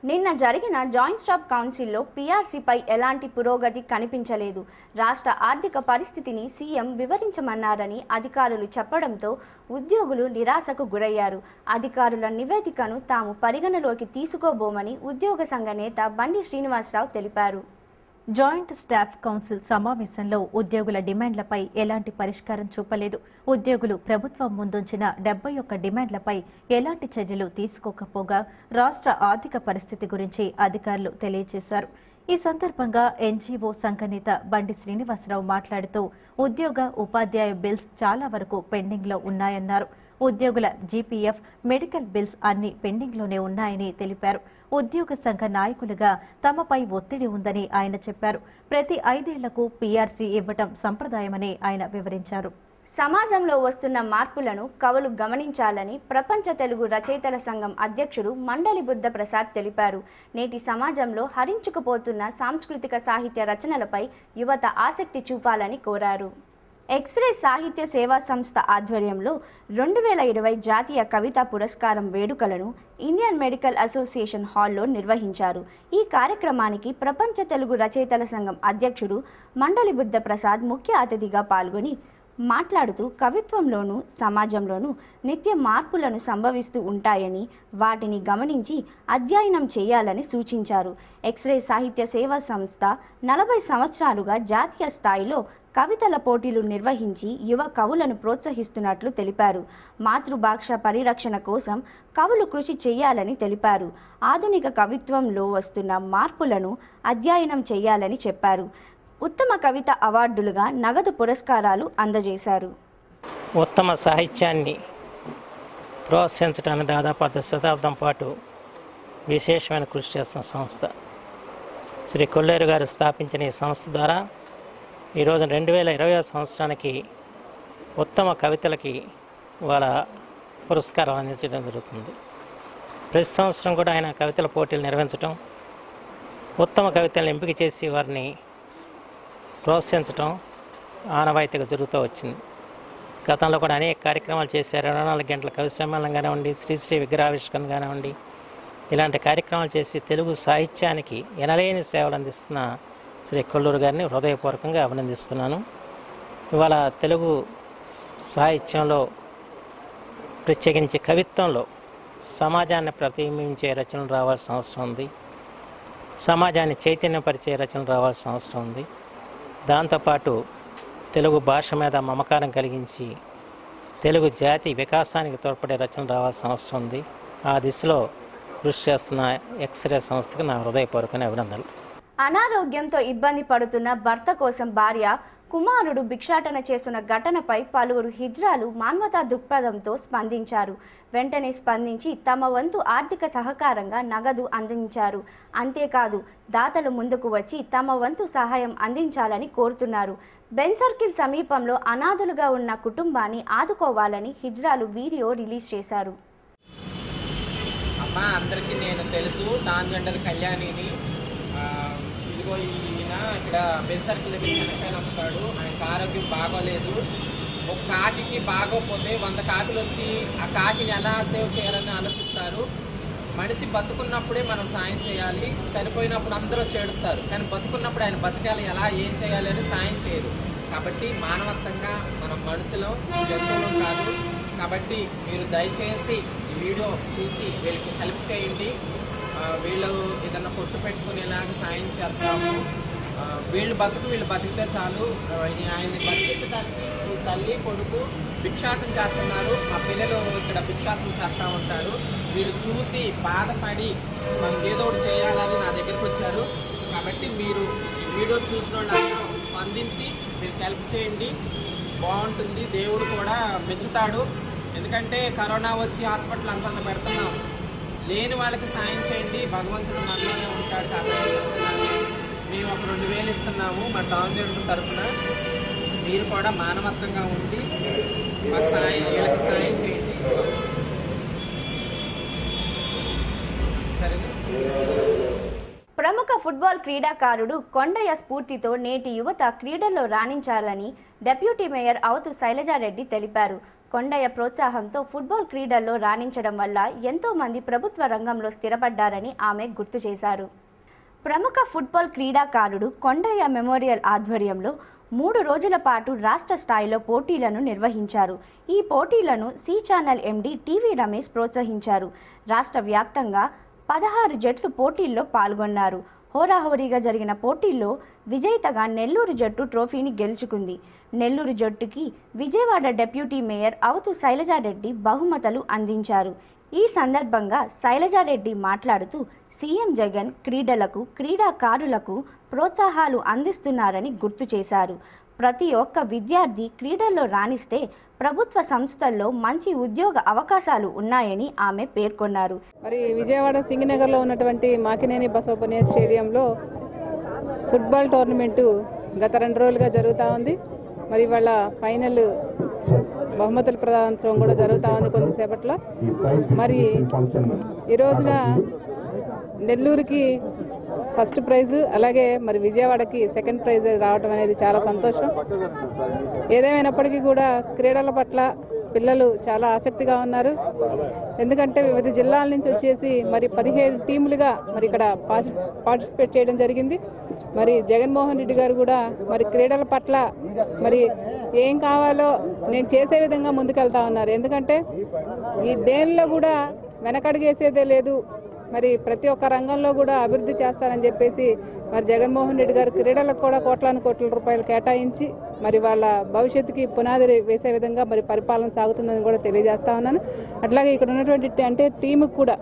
నిన్న జరిగిన joint staff కౌన్సిల్లో పీఆర్సీపై ఎలాంటి పురోగతి కనిపించలేదు రాష్ట్ర ఆర్థిక పరిస్థితిని సీఎం వివరించమన్నారని అధికారులు చెప్పడంతో ఉద్యోగులు నిరాశకు గురయ్యారు అధికారుల నివేదికను తాము పరిగణలోకి తీసుకోబోమని ఉద్యోగ సంఘ నేత బండి శ్రీనివాసరావు తెలిపారు జాయింట్ స్టాఫ్ కౌన్సిల్ సమావేశంలో ఉద్యోగుల డిమాండ్లపై ఎలాంటి పరిష్కారం చూపలేదు ఉద్యోగులు ప్రభుత్వం ముందుంచిన డెబ్బై ఒక్క డిమాండ్లపై ఎలాంటి చర్యలు తీసుకోకపోగా రాష్ట్ర ఆర్థిక పరిస్థితి గురించి అధికారులు తెలియజేశారు ఈ సందర్భంగా ఎన్జీఓ సంఘనేత బండి శ్రీనివాసరావు మాట్లాడుతూ ఉద్యోగ ఉపాధ్యాయ బిల్స్ చాలా వరకు పెండింగ్లో ఉన్నాయన్నారు ఉద్యోగుల జీపీఎఫ్ మెడికల్ బిల్స్ అన్ని పెండింగ్లోనే ఉన్నాయని తెలిపారు ఉద్యోగ సంఘ నాయకులుగా తమపై ఒత్తిడి ఉందని ఆయన చెప్పారు ప్రతి ఐదేళ్లకు పీఆర్సీ ఇవ్వటం సంప్రదాయమని ఆయన వివరించారు సమాజంలో వస్తున్న మార్పులను కవులు గమనించాలని ప్రపంచ తెలుగు రచయితల సంఘం అధ్యక్షుడు మండలి బుద్ధ ప్రసాద్ తెలిపారు నేటి సమాజంలో హరించుకుపోతున్న సాంస్కృతిక సాహిత్య రచనలపై యువత ఆసక్తి చూపాలని కోరారు ఎక్స్రే సాహిత్య సేవా సంస్థ ఆధ్వర్యంలో రెండు వేల ఇరవై జాతీయ కవితా పురస్కారం వేడుకలను ఇండియన్ మెడికల్ అసోసియేషన్ హాల్లో నిర్వహించారు ఈ కార్యక్రమానికి ప్రపంచ తెలుగు రచయితల సంఘం అధ్యక్షుడు మండలి బుద్ధ ప్రసాద్ ముఖ్య అతిథిగా పాల్గొని మాట్లాడుతూ కవిత్వంలోనూ సమాజంలోనూ నిత్య మార్పులను సంభవిస్తూ ఉంటాయని వాటిని గమనించి అధ్యయనం చేయాలని సూచించారు ఎక్స్రే సాహిత్య సేవా సంస్థ నలభై సంవత్సరాలుగా జాతీయ స్థాయిలో కవితల పోటీలు నిర్వహించి యువ కవులను ప్రోత్సహిస్తున్నట్లు తెలిపారు మాతృభాష పరిరక్షణ కోసం కవులు కృషి చేయాలని తెలిపారు ఆధునిక కవిత్వంలో వస్తున్న మార్పులను అధ్యయనం చేయాలని చెప్పారు ఉత్తమ కవిత అవార్డులుగా నగదు పురస్కారాలు అందజేశారు ఉత్తమ సాహిత్యాన్ని ప్రోత్సహించడానికి దాదాపు అర్ధ శతాబ్దం పాటు విశేషమైన కృషి చేస్తున్న సంస్థ శ్రీ కొల్లేరు గారు స్థాపించిన ఈ సంస్థ ద్వారా ఈరోజు రెండు వేల ఇరవై సంవత్సరానికి ఉత్తమ కవితలకి వాళ్ళ పురస్కారం అందించడం జరుగుతుంది ప్రతి సంవత్సరం కూడా ఆయన కవితల పోటీలు నిర్వహించడం ఉత్తమ కవితలను ఎంపిక చేసి వారిని ప్రోత్సహించడం ఆనవాయితీగా జరుగుతూ వచ్చింది గతంలో కూడా అనేక కార్యక్రమాలు చేశారు ఇరవై నాలుగు గంటల కవి సమ్మేళనం కానివ్వండి శ్రీశ్రీ విగ్రహావిష్కరణ కానివ్వండి ఇలాంటి కార్యక్రమాలు చేసి తెలుగు సాహిత్యానికి ఎనలేని సేవలు అందిస్తున్న శ్రీ కొల్లూరు గారిని హృదయపూర్వకంగా అభినందిస్తున్నాను ఇవాళ తెలుగు సాహిత్యంలో ప్రత్యేకించి కవిత్వంలో సమాజాన్ని ప్రతిబింబించే రచనలు రావాల్సిన అవసరం ఉంది సమాజాన్ని చైతన్యపరిచే రచనలు రావాల్సిన అవసరం ఉంది దాంతోపాటు తెలుగు భాష మీద మమకారం కలిగించి తెలుగు జాతి వికాసానికి తోడ్పడే రచనలు రావాల్సిన అవసరం ఉంది ఆ దిశలో కృషి చేస్తున్న ఎక్స్రే సంస్థకి నా హృదయపూర్వకమైన అభినందనలు అనారోగ్యంతో ఇబ్బంది పడుతున్న భర్త కోసం భార్య కుమారుడు భిక్షాటన చేస్తున్న ఘటనపై పలువురు హిజ్రాలు మానవతా దృక్పథంతో స్పందించారు వెంటనే స్పందించి తమ వంతు ఆర్థిక సహకారంగా నగదు అందించారు అంతేకాదు దాతలు ముందుకు వచ్చి తమ వంతు సహాయం అందించాలని కోరుతున్నారు బెన్ సర్కిల్ సమీపంలో అనాథులుగా ఉన్న కుటుంబాన్ని ఆదుకోవాలని హిజ్రాలు వీడియో రిలీజ్ చేశారు అమ్మ అందరికీ నేను తెలుసు ట్రాన్స్జెండర్ కళ్యాణిని ఆ, ఇదిగో ఈయన ఇక్కడ బెన్ సర్కిల్ దగ్గర శనక్కాయలు అమ్ముతాడు ఆయనకు ఆరోగ్యం బాగోలేదు ఒక కాకికి బాగోకపోతే వంద కాకులు వచ్చి ఆ కాకిని ఎలా సేవ్ చేయాలని ఆలోచిస్తారు మనిషి బతుకున్నప్పుడే మనం సాయం చేయాలి చనిపోయినప్పుడు అందరూ చేడుతారు కానీ బతుకున్నప్పుడు ఆయన బతకాలి ఎలా ఏం చేయాలి అని సాయం చేయరు కాబట్టి మానవత్వంగా మనం మనుషులు జంతువులం కాదు కాబట్టి మీరు దయచేసి ఈ వీడియో చూసి వీళ్ళకి హెల్ప్ చేయండి ఆ, వీళ్ళు ఏదన్నా కొట్టు పెట్టుకునేలాగా సాయం చేస్తాము ఆ, వీళ్ళు బతుకు వీళ్ళు బతికితే చాలు ఆ, ఆయన్ని బతికించడానికి ఈ తల్లి కొడుకు భిక్షాటం చేస్తున్నారు మా పిల్లలు ఇక్కడ భిక్షాటం చేస్తూ ఉంటారు వీళ్ళు చూసి బాధపడి మనం ఏదో ఒకటి చేయాలని నా దగ్గరికి వచ్చారు కాబట్టి మీరు ఈ వీడియో చూసిన వాళ్ళందరూ స్పందించి మీరు హెల్ప్ చేయండి బాగుంటుంది దేవుడు కూడా మెచ్చుతాడు ఎందుకంటే కరోనా వచ్చి హాస్పిటల్ అంతంత పెడుతున్నాం లేని వాళ్ళకి సాయం చేయండి భగవంతుడు మనలోనే ఉంటాడు కాబట్టి చెప్తున్నాను. మేము ఒక రెండు వేలు ఇస్తున్నాము మా ట్రాన్స్జెండర్ తరఫున మీరు కూడా మానవత్వంగా ఉండి మాకు సాయం వీళ్ళకి సాయం చేయండి సరేనా ప్రముఖ ఫుట్బాల్ క్రీడాకారుడు కొండయ్య స్ఫూర్తితో నేటి యువత క్రీడల్లో రాణించాలని డెప్యూటీ మేయర్ అవతు శైలజారెడ్డి తెలిపారు కొండయ్య ప్రోత్సాహంతో ఫుట్బాల్ క్రీడల్లో రాణించడం వల్ల ఎంతో మంది ప్రభుత్వ రంగంలో స్థిరపడ్డారని ఆమె గుర్తు చేశారు ప్రముఖ ఫుట్బాల్ క్రీడాకారుడు కొండయ్య మెమోరియల్ ఆధ్వర్యంలో మూడు రోజుల పాటు రాష్ట్ర స్థాయిలో పోటీలను నిర్వహించారు ఈ పోటీలను C channel MD TV Ramesh ప్రోత్సహించారు రాష్ట్ర వ్యాప్తంగా పదహారు జట్లు పోటీల్లో పాల్గొన్నారు హోరాహోరీగా జరిగిన పోటీల్లో విజేతగా నెల్లూరు జట్టు ట్రోఫీని గెలుచుకుంది నెల్లూరు జట్టుకి విజయవాడ డెప్యూటీ మేయర్ అవతు శైలజారెడ్డి బహుమతులు అందించారు ఈ సందర్భంగా శైలజారెడ్డి మాట్లాడుతూ సీఎం జగన్ క్రీడలకు క్రీడాకారులకు ప్రోత్సాహాలు అందిస్తున్నారని గుర్తు చేశారు ప్రతి ఒక్క విద్యార్థి క్రీడల్లో రాణిస్తే ప్రభుత్వ సంస్థల్లో మంచి ఉద్యోగ అవకాశాలు ఉన్నాయని ఆమె పేర్కొన్నారు మరి విజయవాడ సింగనగర్లో ఉన్నటువంటి మాకినేని బసవపనియ స్టేడియంలో ఫుట్బాల్ టోర్నమెంటు గత రెండు రోజులుగా జరుగుతూ ఉంది మరి వాళ్ళ ఫైనల్ బహుమతుల ప్రదానోత్సవం కూడా జరుగుతూ ఉంది కొద్దిసేపట్లో మరి ఈ రోజున నెల్లూరుకి ఫస్ట్ ప్రైజ్ అలాగే మరి విజయవాడకి సెకండ్ ప్రైజ్ రావడం అనేది చాలా సంతోషం ఏదేమైనప్పటికీ కూడా క్రీడల పట్ల పిల్లలు చాలా ఆసక్తిగా ఉన్నారు ఎందుకంటే వివిధ జిల్లాల నుంచి వచ్చేసి మరి పదిహేను టీములుగా మరి ఇక్కడ పార్టి- పార్టిసిపేట్ చేయడం జరిగింది మరి జగన్మోహన్ రెడ్డి గారు కూడా మరి క్రీడల పట్ల మరి ఏం కావాలో నేను చేసే విధంగా ముందుకెళ్తా ఉన్నారు ఎందుకంటే ఈ దేనిలో కూడా వెనకడుగేసేదే లేదు మరి ప్రతి ఒక్క రంగంలో కూడా అభివృద్ధి చేస్తారని చెప్పేసి మరి జగన్మోహన్ రెడ్డి గారు క్రీడలకు కూడా కోట్లాను కోట్ల రూపాయలు కేటాయించి మరి వాళ్ళ భవిష్యత్తుకి పునాది వేసే విధంగా మరి పరిపాలన సాగుతుందని కూడా తెలియజేస్తా ఉన్నాను అట్లాగే ఇక్కడ ఉన్నటువంటి టీ- అంటే టీముకు కూడా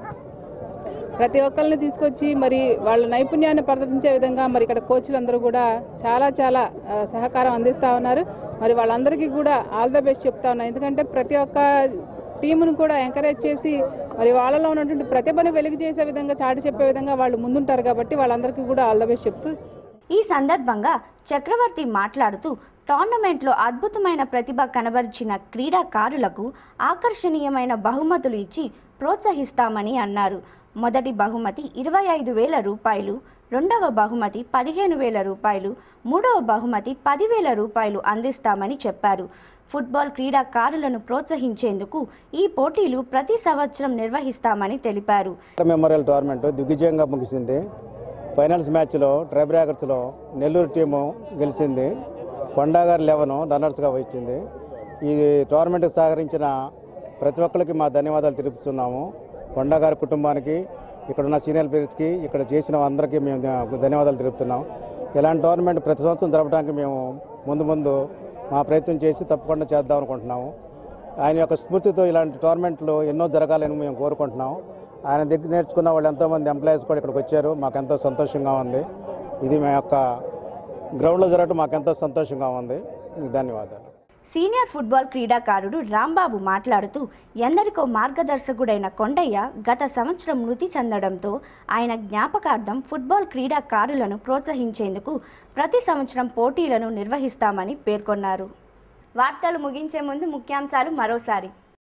ప్రతి ఒక్కరిని తీసుకొచ్చి మరి వాళ్ళ నైపుణ్యాన్ని ప్రదర్శించే విధంగా మరి ఇక్కడ కోచ్లందరూ కూడా చాలా చాలా ఆ, సహకారం అందిస్తూ ఉన్నారు మరి వాళ్ళందరికీ కూడా ఆల్ ద బెస్ట్ చెప్తా ఉన్నాను ఎందుకంటే ప్రతి ఒక్క టీమును కూడా ఎంకరేజ్ చేసి మరి వాళ్ళలో ఉన్నటువంటి ప్రతిభను వెలుగు చేసే విధంగా చాటి చెప్పే విధంగా వాళ్ళు ముందుంటారు కాబట్టి వాళ్ళందరికీ కూడా ఆల్ ద బెస్ట్ చెప్తూ ఈ సందర్భంగా చక్రవర్తి మాట్లాడుతూ టోర్నమెంట్లో అద్భుతమైన ప్రతిభ కనబరిచిన క్రీడాకారులకు ఆకర్షణీయమైన బహుమతులు ఇచ్చి ప్రోత్సహిస్తామని అన్నారు మొదటి బహుమతి ఇరవై ఐదు వేల రూపాయలు రెండవ బహుమతి పదిహేను వేల రూపాయలు మూడవ బహుమతి పదివేల రూపాయలు అందిస్తామని చెప్పారు ఫుట్బాల్ క్రీడాకారులను ప్రోత్సహించేందుకు ఈ పోటీలు ప్రతి సంవత్సరం నిర్వహిస్తామని తెలిపారు మెమోరియల్ టోర్నమెంట్ దిగ్విజయంగా ముగిసింది ఫైనల్స్ మ్యాచ్లో ట్రై బ్రేకర్స్లో నెల్లూరు టీము గెలిచింది కొండాగారు లెవెన్ రన్నర్స్గా వచ్చింది ఈ టోర్నమెంట్కి సహకరించిన ప్రతి ఒక్కరికి మా ధన్యవాదాలు తెలుపుతున్నాము కొండగారి కుటుంబానికి ఇక్కడ ఉన్న సీనియర్ ప్లేయర్స్కి ఇక్కడ చేసిన అందరికీ మేము ధ- ధన్యవాదాలు తెలుపుతున్నాం ఇలాంటి టోర్నమెంట్ ప్రతి సంవత్సరం జరపడానికి మేము ముందు ముందు మా ప్రయత్నం చేసి తప్పకుండా చేద్దాం అనుకుంటున్నాము ఆయన యొక్క స్ఫూర్తితో ఇలాంటి టోర్నమెంట్లు ఎన్నో జరగాలని మేము కోరుకుంటున్నాం ఆయన దగ్గర నేర్చుకున్న వాళ్ళు ఎంతోమంది ఎంప్లాయీస్ కూడా ఇక్కడికి వచ్చారు మాకు ఎంతో సంతోషంగా ఉంది ఇది మా యొక్క గ్రౌండ్లో జరగడం మాకు ఎంతో సంతోషంగా ఉంది మీకు ధన్యవాదాలు సీనియర్ ఫుట్బాల్ క్రీడాకారుడు రాంబాబు మాట్లాడుతూ ఎందరికో మార్గదర్శకుడైన కొండయ్య గత సంవత్సరం మృతి చెందడంతో ఆయన జ్ఞాపకార్థం ఫుట్బాల్ క్రీడాకారులను ప్రోత్సహించేందుకు ప్రతి సంవత్సరం పోటీలను నిర్వహిస్తామని పేర్కొన్నారు వార్తలు ముగించే ముందు ముఖ్యాంశాలు మరోసారి